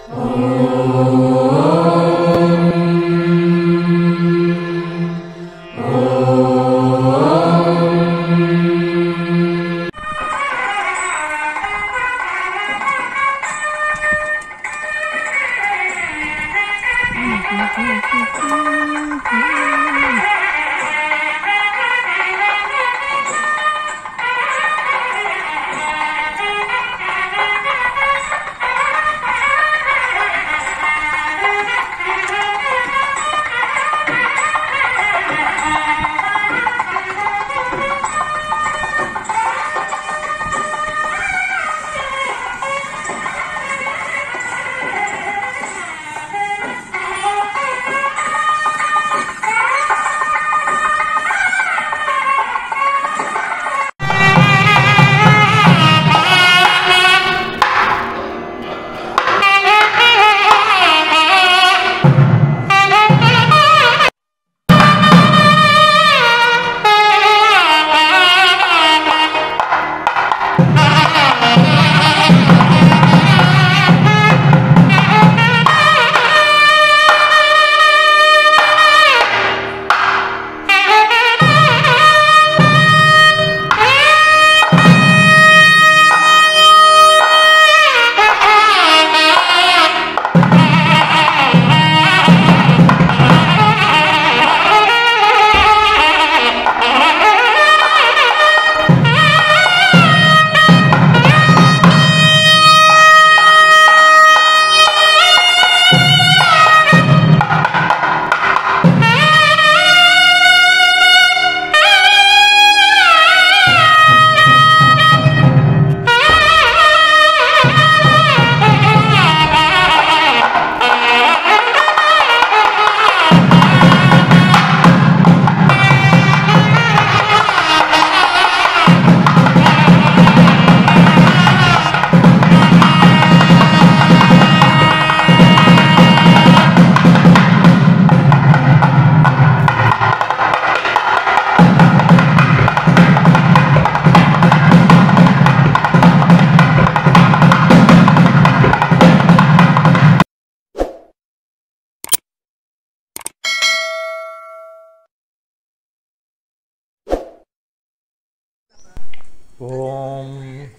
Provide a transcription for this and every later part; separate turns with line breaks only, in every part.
ஓம்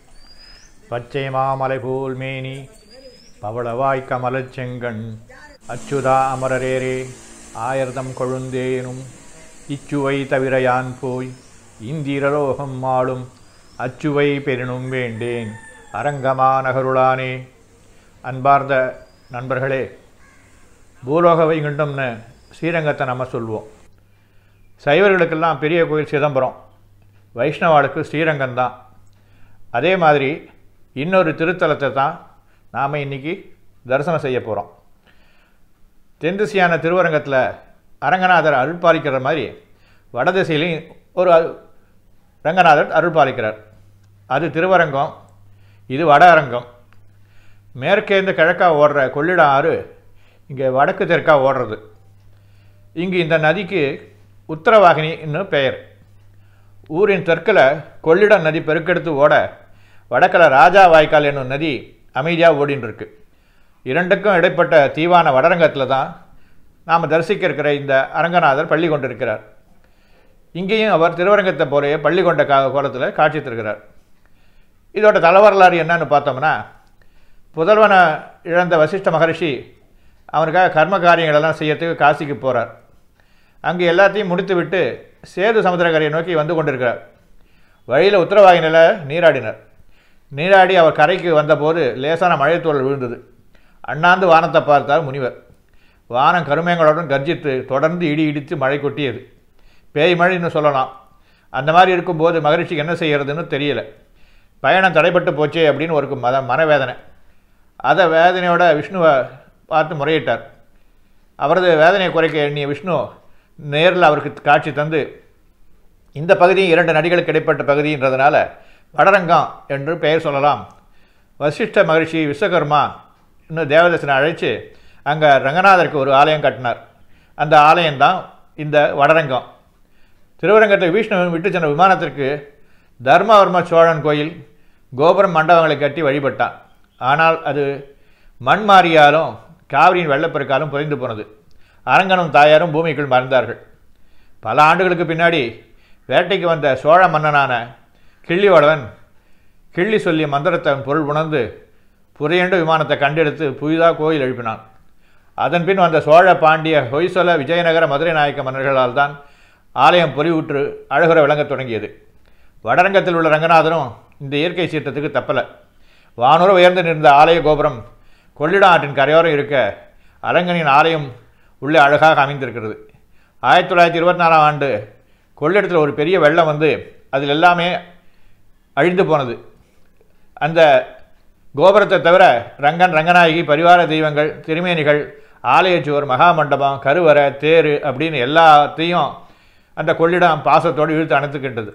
பச்சை மாமலை போல் மேனி பவளவாய் கமலச் செங்கண் அச்சுதா அமரரேரே ஆயர்தம் கொழுந்தேனும் இச்சுவை தவிர யான் போய் இந்திரலோகம் ஆளும் அச்சுவை பெரினும் வேண்டேன் அரங்கமா நகருளானே அன்பார்ந்த நண்பர்களே பூலோக வைகுண்டம்னு ஸ்ரீரங்கத்தை நம்ம சொல்லுவோம் சைவர்களுக்கெல்லாம் பெரிய கோயில் சிதம்பரம் வைஷ்ணவாளுக்கு ஸ்ரீரங்கம் தான் அதே மாதிரி இன்னொரு திருத்தலத்தை தான் நாம் இன்றைக்கி தரிசனம் செய்ய போகிறோம் தென்திசையான திருவரங்கத்தில் அரங்கநாதர் அருள் பாலிக்கிற மாதிரி வடதிசையிலையும் ஒரு அரு- ரங்கநாதர் அருள் பாலிக்கிறார் அது திருவரங்கம் இது வட அரங்கம் மேற்கேந்து கிழக்கா ஓடுற கொள்ளிடம் ஆறு இங்கே வடக்கு தெற்கா ஓடுறது இங்கு இந்த நதிக்கு உத்தரவாகினின்னு பெயர் ஊரின் தெற்கில் கொள்ளிடம் நதி பெருக்கெடுத்து ஓட வடக்கில் ராஜா வாய்க்கால் என்னும் நதி அமைதியாக ஓடின்னு இருக்கு இரண்டுக்கும் இடைப்பட்ட தீவான வடரங்கத்தில் தான் நாம் தரிசிக்க இருக்கிற இந்த அரங்கநாதர் பள்ளி கொண்டிருக்கிறார் இங்கேயும் அவர் திருவரங்கத்தை போலவே பள்ளி கொண்ட கா கோலத்தில் காட்சி தருகிறார் இதோட தலைவரலாறு என்னன்னு பார்த்தோம்னா புதல்வனை இழந்த வசிஷ்ட மகரிஷி அவனுக்காக கர்ம காரியங்களெல்லாம் செய்யறதுக்கு காசிக்கு போகிறார் அங்கே எல்லாத்தையும் முடித்துவிட்டு சேது சமுத்திரக்கரையை நோக்கி வந்து கொண்டிருக்கிறார் வழியில் உத்தரவாகினில் நீராடினார் நீராடி அவர் கரைக்கு வந்தபோது லேசான மழைத்தூழல் விழுந்தது அண்ணாந்து வானத்தை பார்த்தார் முனிவர் வானம் கருமேங்களுடன் கர்ஜித்து தொடர்ந்து இடி இடித்து மழை கொட்டியது பேய் மழைன்னு சொல்லலாம் அந்த மாதிரி இருக்கும்போது மகரிஷிக்கு என்ன செய்யறதுன்னு தெரியல பயணம் தடைப்பட்டு போச்சே அப்படின்னு ஒரு மத மனவேதனை அதை வேதனையோட விஷ்ணுவை பார்த்து முறையிட்டார் அவரது வேதனையை குறைக்க எண்ணிய விஷ்ணு நேரில் அவருக்கு காட்சி தந்து இந்த பகுதி இரண்டு நடிகளுக்கு இடைப்பட்ட பகுதின்றதுனால வடரங்கம் என்று பெயர் சொல்லலாம் வசிஷ்ட மகரிஷி விஸ்வகர்மா இன்னும் தேவதசனை அழைச்சு அங்கே ரங்கநாதருக்கு ஒரு ஆலயம் கட்டினார் அந்த ஆலயம்தான் இந்த வடரங்கம் திருவரங்கத்தை விஷ்ணு விட்டு சென்ற விமானத்திற்கு தர்மவர்ம சோழன் கோயில் கோபுரம் மண்டபங்களை கட்டி வழிபட்டான் ஆனால் அது மண் மாறியாலும் காவிரியின் வெள்ளப்பெருக்காலும் புதைந்து போனது அரங்கனும் தாயாரும் பூமிக்குள் மறந்தார்கள் பல ஆண்டுகளுக்கு பின்னாடி வேட்டைக்கு வந்த சோழ மன்னனான கிள்ளிவளவன் கிள்ளி சொல்லிய மந்திரத்தை பொருள் உணர்ந்து புதையண்டு விமானத்தை கண்டெடுத்து புதிதாக கோயில் எழுப்பினான் அதன் பின் வந்த சோழ பாண்டிய ஹொய்சல விஜயநகர மதுரை நாயக்க மன்னர்களால் தான் ஆலயம் பொறிவுற்று அழகுற விளங்கத் தொடங்கியது வடரங்கத்தில் உள்ள ரங்கநாதனும் இந்த இயற்கை சீற்றத்துக்கு தப்பல வானுர உயர்ந்து நின்ற ஆலய கோபுரம் கொள்ளிடம் ஆற்றின் கரையோரம் இருக்க அரங்கனின் ஆலயம் உள்ளே அழகாக அமைந்திருக்கிறது ஆயிரத்தி தொள்ளாயிரத்தி இருபத்தி நாலாம் ஆண்டு கொள்ளிடத்தில் ஒரு பெரிய வெள்ளம் வந்து அதில் எல்லாமே அழிந்து போனது அந்த கோபுரத்தை தவிர ரங்கன் ரங்கநாயகி பரிவார தெய்வங்கள் திருமேனிகள் ஆலயச்சுவர் மகாமண்டபம் கருவறை தேர் அப்படின்னு எல்லாத்தையும் அந்த கொள்ளிடம் பாசத்தோடு இழுத்து அணைத்துக்கின்றது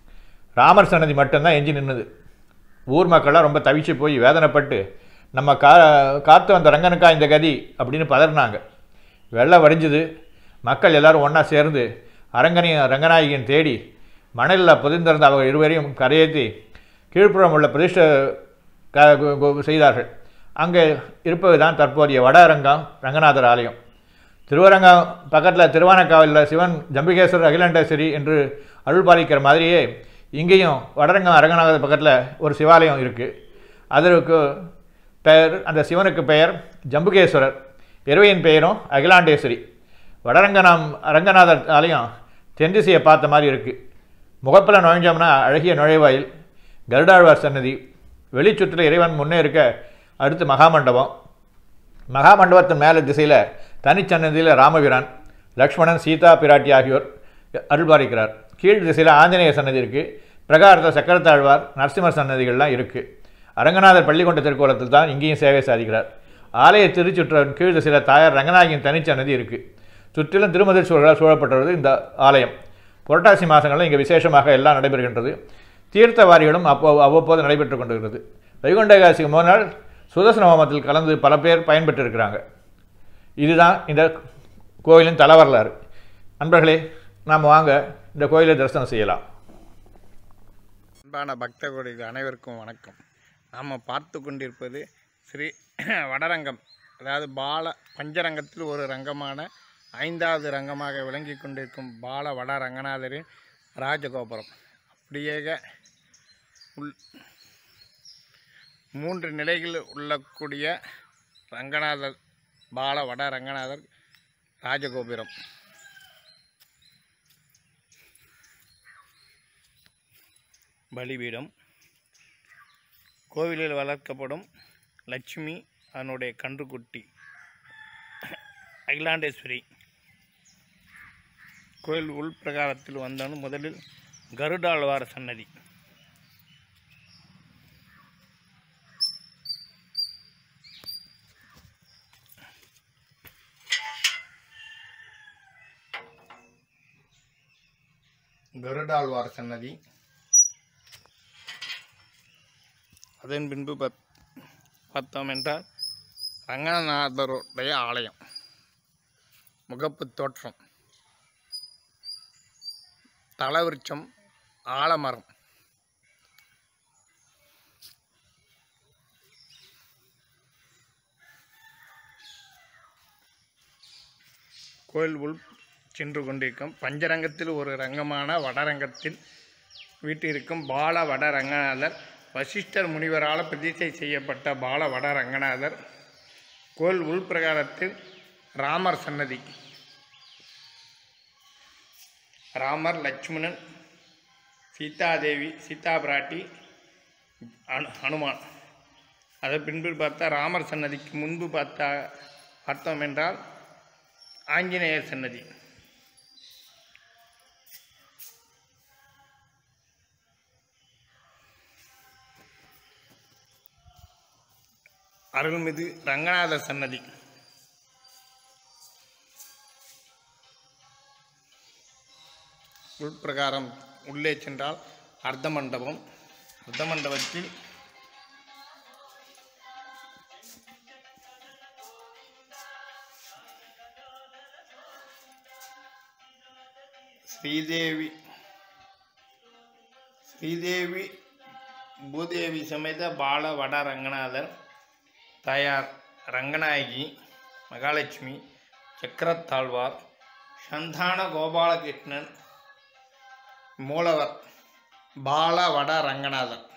ராமர் சன்னதி மட்டும்தான் எஞ்சி நின்றுது ஊர் மக்கள்லாம் ரொம்ப தவிச்சு போய் வேதனைப்பட்டு நம்ம கா காத்து வந்த ரங்கனுக்கா இந்த கதி அப்படின்னு பதறினாங்க வெள்ளம் வடிஞ்சுது மக்கள் எல்லாரும் ஒன்றா சேர்ந்து அரங்கனையும் ரங்கநாயகியும் தேடி மணலில் புதிந்திருந்த அவங்க இருவரையும் கரையேற்றி கீழ்ப்புறம் உள்ள பிரதிஷ்ட க கு- கு- செய்தார்கள் அங்கே இருப்பது தான் தற்போதைய வட அரங்கம் ரங்கநாதர் ஆலயம் திருவரங்கம் பக்கத்தில் திருவானக்காவலில் சிவன் ஜம்பிகேஸ்வரர் அகிலாண்டேஸ்வரி என்று அருள் பாலிக்கிற மாதிரியே இங்கேயும் வடரங்கம் அரங்கநாதர் பக்கத்தில் ஒரு சிவாலயம் இருக்குது அதற்கு பெயர் அந்த சிவனுக்கு பெயர் ஜம்புகேஸ்வரர் இரவையின் பெயரும் அகிலாண்டேஸ்வரி வடரங்கநாம் அரங்கநாதர் ஆலயம் தென் திசையை பார்த்த மாதிரி இருக்குது முகப்பில் நுழைஞ்சோம்னா அழகிய நுழைவாயில் கருடாழ்வார் சன்னதி வெளிச்சுற்றில் இறைவன் முன்னே இருக்க அடுத்து மகாமண்டபம் மகாமண்டபத்தின் மேலே திசையில் தனிச்சன்னதியில் ராமபிரான் லக்ஷ்மணன் சீதா பிராட்டி ஆகியோர் அருள்பாலிக்கிறார் கீழ் திசையில் ஆஞ்சநேய சன்னதி இருக்குது பிரகாரத்தில் சக்கரத்தாழ்வார் நரசிம்மர் சன்னதிகள்லாம் இருக்குது அரங்கநாதர் பள்ளிக்கொண்ட திருக்கோலத்தில் தான் இங்கேயும் சேவை சாதிக்கிறார் ஆலய திருச்சுற்றன் கீழ் திசையில் தாயார் ரங்கநாயகியின் தனிச்சன்னதி இருக்குது சுற்றிலும் திருமதில் சூழலால் சூழப்பட்டுள்ளது இந்த ஆலயம் புரட்டாசி மாதங்களில் இங்கே விசேஷமாக எல்லாம் நடைபெறுகின்றது தீர்த்தவாரிகளும் அப்போ அவ்வப்போது நடைபெற்று கொண்டிருக்கிறது வைகுண்ட ஏகாதசிக்கு முதல் நாள் சுதர்சன ஹோமத்தில் கலந்து பல பேர் பயன்பெற்றிருக்கிறாங்க இதுதான் இந்த கோயிலின் தல வரலாறு நண்பர்களே நாம் வாங்க இந்த கோயிலை தரிசனம் செய்யலாம்
அன்பான பக்த கோடிகள் அனைவருக்கும் வணக்கம் நாம் பார்த்து கொண்டிருப்பது ஸ்ரீ வடரங்கம் அதாவது பால பஞ்சரங்கத்தில் ஒரு ரங்கமான ஐந்தாவது ரங்கமாக விளங்கி கொண்டிருக்கும் பால வட ரங்கநாதரின் ராஜகோபுரம் அப்படியே உள் மூன்று நிலைகளில் உள்ளக்கூடிய ரங்கநாதர் பால வட ரங்கநாதர் ராஜகோபுரம் பலிபீடம் கோவிலில் வளர்க்கப்படும் லட்சுமி அதனுடைய கன்றுக்குட்டி அகிலாண்டேஸ்வரி கோயில் உள்பிரகாரத்தில் வந்தவன் முதலில் கருடாழ்வார் சன்னதி கருடாழ்வார் சன்னதி அதன் பின்பு பத் பார்த்தோம் என்றால் ரங்கநாதருடைய ஆலயம் முகப்பு தோற்றம் தலவிருச்சம் ஆலமரம் கோயில் உள் சென்று கொண்டிருக்கும் பஞ்சரங்கத்தில் ஒரு ரங்கமான வடரங்கத்தில் வீட்டிற்கும் பால வட ரங்கநாதர் வசிஷ்டர் முனிவரால் பிரதிஷ்டை செய்யப்பட்ட பால வட ரங்கநாதர் கோயில் உள்பிரகாரத்தில் ராமர் சன்னதி ராமர் லட்சுமணன் சீதாதேவி சீதா பிராட்டி அனு ஹனுமான் அதை பின்பு பார்த்தா ராமர் சன்னதிக்கு முன்பு பார்த்தா பார்த்தோம் என்றால் ஆஞ்சநேயர் சன்னதி அருள்மிகு ரங்கநாதர் சன்னதி உள்பிரகாரம் உள்ளே சென்றால் அர்த்த மண்டபம் அர்த்த மண்டபத்தில் ஸ்ரீதேவி ஸ்ரீதேவி பூதேவி சமேத பால வட ரங்கநாதர் தாயார் ரங்கநாயகி மகாலட்சுமி சக்கரத்தாழ்வார் சந்தான கோபாலகிருஷ்ணன் மூலவர் பால வட ரங்கநாதன்